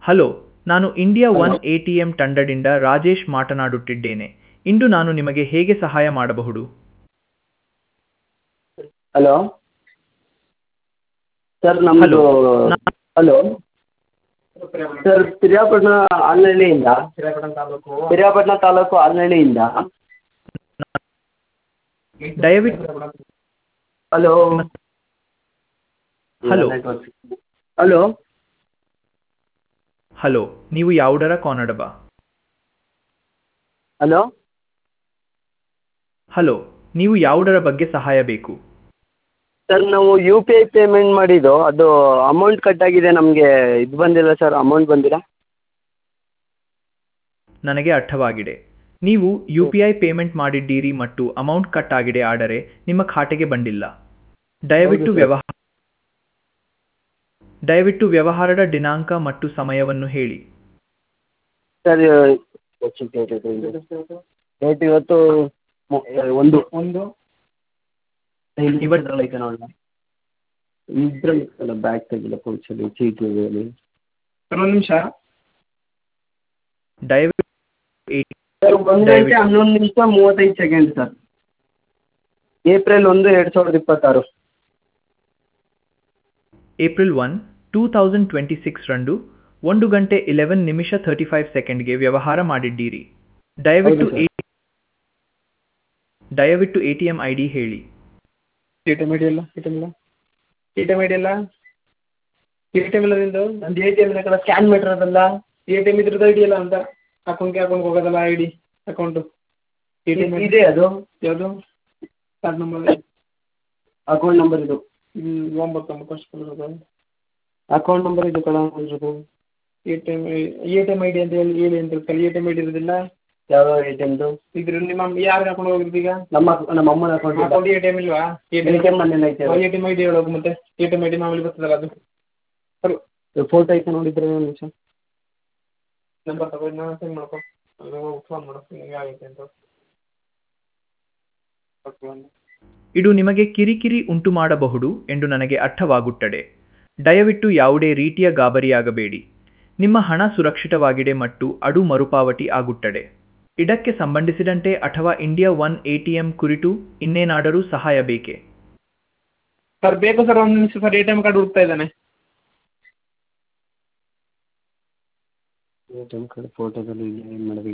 Hello ನಾನು India one A T M ತಂಡದಿಂದ ರಾಜೇಶ್ ಮಾತನಾಡುತ್ತಿದ್ದೇನೆ ಇಂದು ನಾನು ನಿಮಗೆ ಹೇಗೆ ಸಹಾಯ ಮಾಡಬಹುದು ಹಲೋ ಸರ್ ನಮ್ಮದು ನಾ- ಹಲೋ ಸರ್ ಪಿರಿಯಾಪಟ್ಟಣ ಆಲ್ನಳ್ಳಿಯಿಂದ ಪಿರಿಯಾಪಟ್ಟಣ ತಾಲೂಕು ಆಲ್ನಳ್ಳಿಯಿಂದ ದಯವಿಟ್ಟು ಹಲೋ ಹಲೋ ಹಲೋ ಹಲೋ ನೀವು ಯಾವುದರ ಕಾನಡಬ ಹಲೋ ಹಲೋ ನೀವು ಯಾವುದರ ಬಗ್ಗೆ ಸಹಾಯ ಬೇಕು ಸರ್ ನಾವು ಯು ಪಿ ಐ ಪೇಮೆಂಟ್ ಮಾಡಿದ್ದು ಅದು ಅಮೌಂಟ್ ಕಟ್ ಆಗಿದೆ ನಮಗೆ ಇದು ಬಂದಿಲ್ಲ ಸರ್ ಅಮೌಂಟ್ ಬಂದಿಲ್ಲ ನನಗೆ ಅರ್ಥವಾಗಿದೆ ನೀವು ಯು ಪಿ ಐ ಪೇಮೆಂಟ್ ಮಾಡಿದ್ದೀರಿ ಮತ್ತು ಅಮೌಂಟ್ ಕಟ್ ಆಗಿದೆ ಆದರೆ ನಿಮ್ಮ ಖಾತೆಗೆ ಬಂದಿಲ್ಲ ದಯವಿಟ್ಟು ಹೌದು ಸರ್. ವ್ಯವಹಾರ ದಯವಿಟ್ಟು ವ್ಯವಹಾರದ ದಿನಾಂಕ ಮತ್ತು ಸಮಯವನ್ನು ಹೇಳಿ ಸರ್ ಡೇಟ್ ಇವತ್ತು ಮು- ಒಂದು ಒಂದು ಇವತ್ತು- ಐತೆ ನೋಡೋಣ ಇದ್ರಲ್ಲಿ ಇತ್ತಲ್ಲ ಬ್ಯಾಗ್ ತೆಗಿಲ್ಲ ಪೌಚಲ್ಲಿ ಚೀಟಿಯಲ್ಲಿ ಸರ್ ಒಂದು ನಿಮಿಷ ದಯವಿಟ್ಟು ಏಟಿ- ಸರ್ ಒಂದು ಗಂಟೆ ದಯವಿಟ್ಟು- ಹನ್ನೊಂದು ನಿಮಿಷ ಮೂವತ್ತೈದು ಸೆಕೆಂಡ್ ಸರ್ ಏಪ್ರಿಲ್ ಒಂದು ಎರಡು ಸಾವಿರದ ಇಪ್ಪತ್ತಾರು April one two thousand twenty six ರಂದು ಒಂದು ಗಂಟೆ ಇಲೆವೆನ್ ನಿಮಿಷ ಥರ್ಟಿ ಫೈವ್ ಸೆಕೆಂಡ್ಗೆ ವ್ಯವಹಾರ ಮಾಡಿದ್ದೀರಿ ದಯವಿಟ್ಟು ಹೌದು ಸರ್. ಎ ದಯವಿಟ್ಟು A T M I D ಹೇಳಿ A T M I D ಇಲ್ಲ ಎ ಟಿ ಎಮ್ ಇಲ್ಲ A T M I D ಇಲ್ಲ ಎ ಟಿ ಎಮ್ ಇಲ್ಲ ನಿಂದು ನಂದು ಎ ಟಿ ಎಮ್ ಕಡೆ ಸ್ಕ್ಯಾನ್ ಮಾಡಿರೋದಲ್ಲ ಎ ಟಿ ಎಮ್ ಇದ್ರದ್ದು ಐಡಿ ಇಲ್ಲ ಅಂತ ಅಕೌಂಟ್ಗೆ ಅಕೌಂಟ್ಗೆ ಹೋಗೋದಲ್ಲ I D account A T M ಇದೆ ಅದು ಯಾವುದು ಕಾರ್ಡ್ ನಂಬರ್ ಅಕೌಂಟ್ ನಂಬರ್ ಇದು ಒಂಬತ್ತೊಂಬತ್ತು ಅಷ್ಟು ಬರೋದು ಅಕೌಂಟ್ ನಂಬರ್ ಇದು ಕಣ ಇರೋದು A T M A T M I D ಅಂತ ಹೇಳಿ ಹೇಳಿ ಅಂತ ಹೇಳ್ತಾರೆ A T M I D ಇರೋದಿಲ್ಲ ಯಾವ ಎ ಟಿ ಎಮ್ದು ಇದ್ರ ನಿಮ್ಮ ಯಾರಿಗೆ ಹಾಕೊಂಡು ಹೋಗಿರ್ತೀಗ ಈಗ ನಮ್ಮ ನಮ್ಮ ಅಮ್ಮನ account account A T M ಇಲ್ವಾ A T A T M ಮನೇಲಿ ಐತೆ A T M I D ಹೇಳೋದು ಮತ್ತೆ A T M I D ಮಾಮೂಲಿ ಬರ್ತದಲ್ಲ ಅದು ಫೋಟೋ ಐತೆ ನೋಡಿದ್ರೆ ಒಂದು ನಿಮಿಷ ನಂಬರ್ ತಗೊಂಡು ನಾನು ಸೆಂಡ್ ಮಾಡ್ಕೊ ಅದು ಫೋನ್ ಮಾಡು ನಿಮಗೆ ಆಗೈತೆ ಅಂತ ಓಕೆ ಒಂದು ಇದು ನಿಮಗೆ ಕಿರಿಕಿರಿ ಉಂಟು ಮಾಡಬಹುದು ಎಂದು ನನಗೆ ಅರ್ಥವಾಗುತ್ತದೆ ದಯವಿಟ್ಟು ಯಾವುದೇ ರೀತಿಯ ಗಾಬರಿಯಾಗಬೇಡಿ ನಿಮ್ಮ ಹಣ ಸುರಕ್ಷಿತವಾಗಿದೆ ಮತ್ತು ಅದು ಮರುಪಾವತಿ ಆಗುತ್ತದೆ ಇದಕ್ಕೆ ಸಂಬಂಧಿಸಿದಂತೆ ಅಥವಾ India one A T M ಕುರಿತು ಇನ್ನೇನಾದರೂ ಸಹಾಯ ಬೇಕೇ ಸರ್ ಬೇಕು ಸರ್ ಒಂದು ನಿಮಿಷ sir A T M card ಹುಡುಕ್ತಾ ಇದ್ದಾನೆ ಎ ಟಿ ಎಮ್ ಕಾರ್ಡ್ ಫೋಟೋದಲ್ಲಿ ಏನು ಮಾಡಬೇಕು